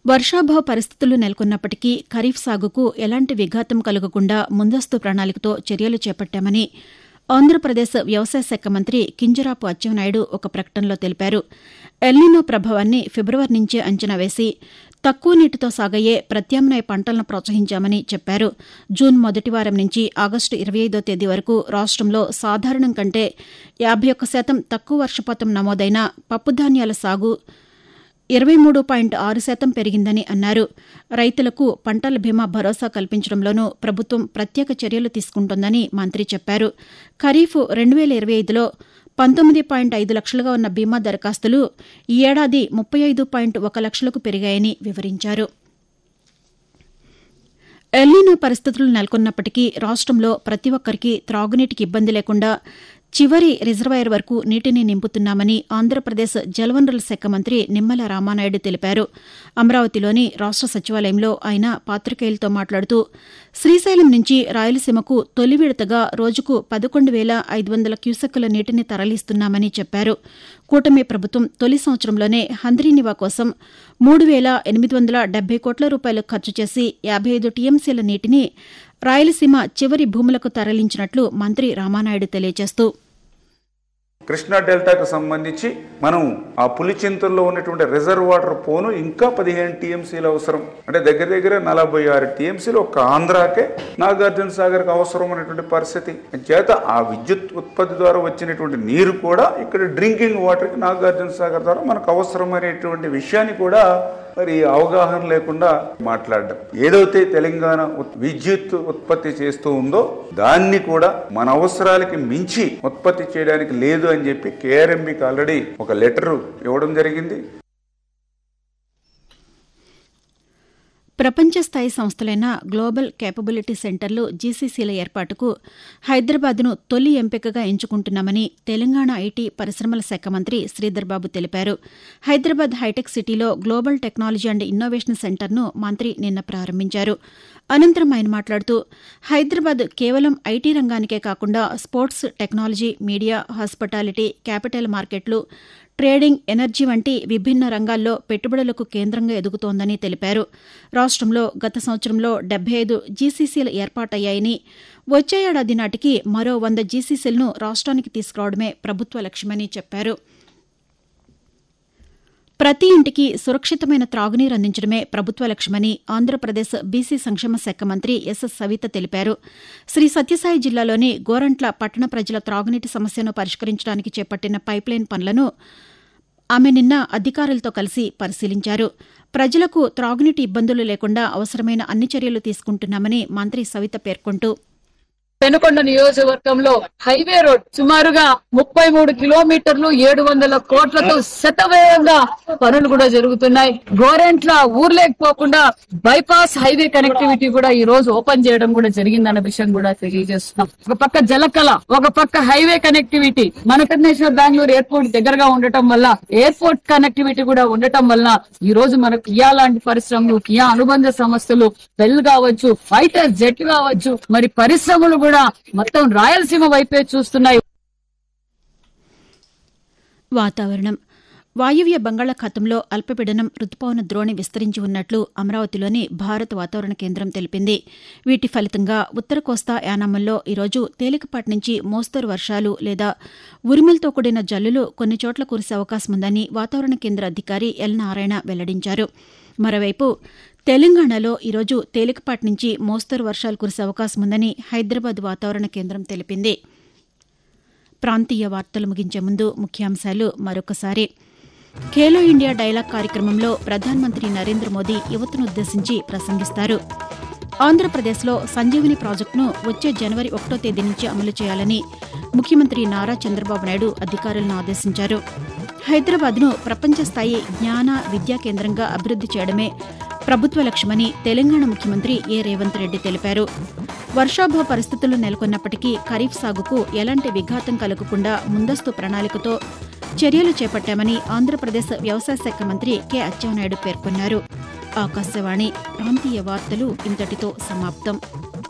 వర్షాభావ పరిస్థితులు నెలకొన్నప్పటికీ ఖరీఫ్ సాగుకు ఎలాంటి విఘాతం కలగకుండా ముందస్తు ప్రణాళికతో చర్యలు చేపట్టామని ఆంధ్రప్రదేశ్ వ్యవసాయ శాఖ మంత్రి కింజరాపు అచ్చెన్నాయుడు ఒక ప్రకటనలో తెలిపారు ఎల్నినో ప్రభావాన్ని ఫిబ్రవరి నుంచే అంచనా వేసి తక్కువ నీటితో సాగయ్యే ప్రత్యామ్నాయ పంటలను ప్రోత్సహించామని చెప్పారు జూన్ మొదటి వారం నుంచి ఆగస్టు ఇరవై ఐదో తేదీ వరకు రాష్టంలో సాధారణం కంటే యాభై ఒక్క శాతం తక్కువ వర్షపాతం నమోదైన పప్పుధాన్యాల సాగు ఇరవై మూడు పాయింట్ ఆరు శాతం పెరిగిందని అన్నారు రైతులకు పంటల బీమా భరోసా కల్పించడంలోనూ ప్రభుత్వం ప్రత్యేక చర్యలు తీసుకుంటోందని మంత్రి చెప్పారు ఖరీఫ్ రెండు వేల ఇరవై ఐదులో పంతొమ్మిది పాయింట్ ఐదు లక్షలుగా ఉన్న బీమా దరఖాస్తులు ఈ ఏడాది ముప్పై ఐదు పాయింట్ ఒక లక్షలకు పెరిగాయని వివరించారు ఎల్నినో పరిస్థితులు నెలకొన్నప్పటికీ రాష్టంలో ప్రతి ఒక్కరికి త్రాగునీటికి ఇబ్బంది లేకుండా చివరి రిజర్వాయర్ వరకు నీటిని నింపుతున్నామని ఆంధ్రప్రదేశ్ జలవనరుల శాఖ మంత్రి నిమ్మల రామానాయుడు తెలిపారు అమరావతిలోని రాష్ట సచివాలయంలో ఆయన పాతికేయులతో మాట్లాడుతూ శ్రీశైలం నుంచి రాయలసీమకు తొలి విడతగా రోజుకు పదకొండు వేల ఐదు వందల క్యూసెక్కుల నీటిని తరలిస్తున్నామని చెప్పారు కూటమి ప్రభుత్వం తొలి సంవత్సరంలోనే హంద్రీనివా కోసం మూడు వేల ఎనిమిది వందల డెబ్బై కోట్ల రూపాయలు ఖర్చు చేసి యాభై ఐదు టీఎంసీల నీటిని రాయలసీమ చివరి భూములకు తరలించినట్లు మంత్రి రామానాయుడు తెలియజేస్తూ కృష్ణా డెల్టాకు సంబంధించి మనం ఆ పులిచింతల్లో ఉన్నటువంటి రిజర్వ్ వాటర్ పోను ఇంకా పదిహేను టీఎంసీలు అవసరం అంటే దగ్గర దగ్గర నలభై ఆరు టీఎంసీలు ఒక ఆంధ్రాకే నాగార్జున సాగర్కి అవసరం అనేటువంటి పరిస్థితి చేత ఆ విద్యుత్ ఉత్పత్తి ద్వారా వచ్చినటువంటి నీరు కూడా ఇక్కడ డ్రింకింగ్ వాటర్కి నాగార్జున సాగర్ ద్వారా మనకు అవసరం అనేటువంటి విషయాన్ని కూడా మరి అవగాహన లేకుండా మాట్లాడడం ఏదైతే తెలంగాణ ఉత్- విద్యుత్ ఉత్పత్తి చేస్తూ ఉందో దాన్ని కూడా మన అవసరాలకి మించి ఉత్పత్తి చేయడానికి లేదు అని చెప్పి కేఆర్ఎంబికి ఆల్రెడీ ఒక లెటర్ ఇవ్వడం జరిగింది ప్రపంచ స్థాయి సంస్థలైన గ్లోబల్ కేపబిలిటీ సెంటర్లు జీసీసీల ఏర్పాటుకు హైదరాబాద్ను తొలి ఎంపికగా ఎంచుకుంటున్నామని తెలంగాణ ఐటీ పరిశ్రమల శాఖ మంత్రి శ్రీధర్ బాబు తెలిపారు హైదరాబాద్ హైటెక్ సిటీలో గ్లోబల్ టెక్నాలజీ అండ్ ఇన్నోవేషన్ సెంటర్ను మంత్రి నిన్న ప్రారంభించారు అనంతరం ఆయన మాట్లాడుతూ హైదరాబాద్ కేవలం ఐటీ రంగానికే కాకుండా sports technology media hospitality capital మార్కెట్లు ట్రేడింగ్ ఎనర్జీ వంటి విభిన్న రంగాల్లో పెట్టుబడులకు కేంద్రంగా ఎదుగుతోందని తెలిపారు రాష్టంలో గత సంవత్సరంలో డెబ్బై ఐదు జీసీసీలు ఏర్పాటయ్యాయని వచ్చే ఏడాది నాటికి మరో వంద జీసీసీలను రాష్ట్రానికి తీసుకురావడమే ప్రభుత్వ లక్ష్యమని చెప్పారు ప్రతి ఇంటికి సురక్షితమైన త్రాగునీరు అందించడమే ప్రభుత్వ లక్ష్యమని ఆంధ్రప్రదేశ్ బీసీ సంక్షేమ శాఖ మంత్రి ఎస్ఎస్ సవిత తెలిపారు శ్రీ సత్యసాయి జిల్లాలోని గోరంట్ల పట్టణ ప్రజల త్రాగునీటి సమస్యను పరిష్కరించడానికి చేపట్టిన పైప్లైన్ పనులను ఆమె నిన్న అధికారులతో కలిసి పరిశీలించారు ప్రజలకు త్రాగునీటి ఇబ్బందులు లేకుండా అవసరమైన అన్ని చర్యలు తీసుకుంటున్నామని మంత్రి సవిత పేర్కొంటూ పెనుకొండ నియోజకవర్గంలో హైవే రోడ్ సుమారుగా ముప్పై మూడు కిలోమీటర్లు ఏడు వందల కోట్లతో శతవేగంగా పనులు కూడా జరుగుతున్నాయి గోరెంట్ల ఊర్లేకపోకుండా బైపాస్ హైవే కనెక్టివిటీ కూడా ఈ రోజు ఓపెన్ చేయడం కూడా జరిగిందన్న విషయం కూడా తెలియజేస్తున్నాం ఒక పక్క జలకళ ఒక పక్క హైవే కనెక్టివిటీ మన ఇంటర్నేషనల్ బెంగళూరు ఎయిర్పోర్ట్ దగ్గరగా ఉండటం వల్ల ఎయిర్పోర్ట్ కనెక్టివిటీ కూడా ఉండటం వల్ల ఈ రోజు మనకు కియా లాంటి పరిశ్రమలు కియా అనుబంధ సంస్థలు బెల్ కావచ్చు ఫైటర్ జెట్ కావచ్చు మరి పరిశ్రమలు కూడా మొత్తం రాయలసీమ వైపే చూస్తున్నాయి వాతావరణం వాయువ్య బంగాళాఖాతంలో అల్పపీడనం రుతుపవన ద్రోణి విస్తరించి ఉన్నట్లు అమరావతిలోని భారత వాతావరణ కేంద్రం తెలిపింది వీటి ఫలితంగా ఉత్తర కోస్తా యానాముల్లో ఈరోజు తేలికపాటి నుంచి మోస్తరు వర్షాలు లేదా ఉరుములతో కూడిన జల్లులు కొన్ని చోట్ల కురిసే అవకాశం ఉందని వాతావరణ కేంద్ర అధికారి ఎల్ నారాయణ వెల్లడించారు మరోవైపు తెలంగాణలో ఈరోజు తేలికపాటి నుంచి మోస్తరు వర్షాలు కురిసే అవకాశం ఉందని హైదరాబాద్ వాతావరణ కేంద్రం తెలిపింది ప్రాంతీయ వార్తలు ముగించే ముందు ముఖ్యాంశాలు మరొకసారి ఖేలో ఇండియా డైలాగ్ కార్యక్రమంలో ప్రధానమంత్రి నరేంద్ర మోదీ యువతనుద్దేశించి ప్రసంగిస్తారు ఆంధ్రప్రదేశ్లో సంజీవిని ప్రాజెక్టును వచ్చే జనవరి ఒకటో తేదీ నుంచి అమలు చేయాలని ముఖ్యమంత్రి నారా చంద్రబాబు నాయుడు అధికారులను ఆదేశించారు హైదరాబాద్ను ప్రపంచ స్థాయి జ్ఞాన విద్యా కేంద్రంగా అభివృద్ది చేయడమే ప్రభుత్వ లక్ష్యమని తెలంగాణ ముఖ్యమంత్రి ఏ రేవంత్ రెడ్డి తెలిపారు వర్షాభావ పరిస్థితులు నెలకొన్నప్పటికీ ఖరీఫ్ సాగుకు ఎలాంటి విఘాతం కలగకుండా ముందస్తు ప్రణాళికతో చర్యలు చేపట్టామని ఆంధ్రప్రదేశ్ వ్యవసాయ శాఖ మంత్రి కె అచ్చెన్నాయుడు పేర్కొన్నారు ఆకాశవాణి ప్రాంతీయ వార్తలు ఇంతటితో సమాప్తం